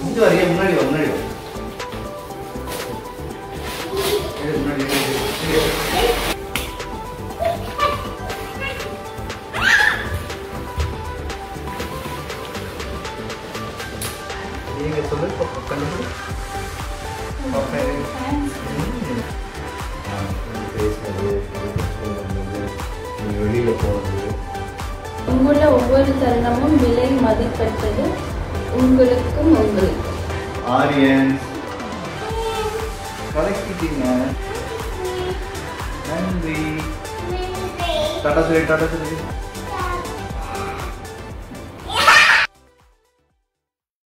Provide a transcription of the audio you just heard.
இங்க வரையா முன்னாடி வா முன்னாடி வா இரு, முன்னாடி இரு, இரு, இரு. நீங்க சொல்லு பாப்பா, கண்டுபிடி பாப்பா, இரு. ம். ஆ, நீங்க பேசுனது, நீங்க வந்தது, நீங்க வெளியில போனது இங்குள்ள ஒவ்வொரு தருணமும் விலை மதிப்பற்றது உங்களுக்கும் உங்களுக்கு ஆரியன்ஸ் கலக்கிட்டீங்க நன்றி டாடா சொல்லி டாடா சொல்லி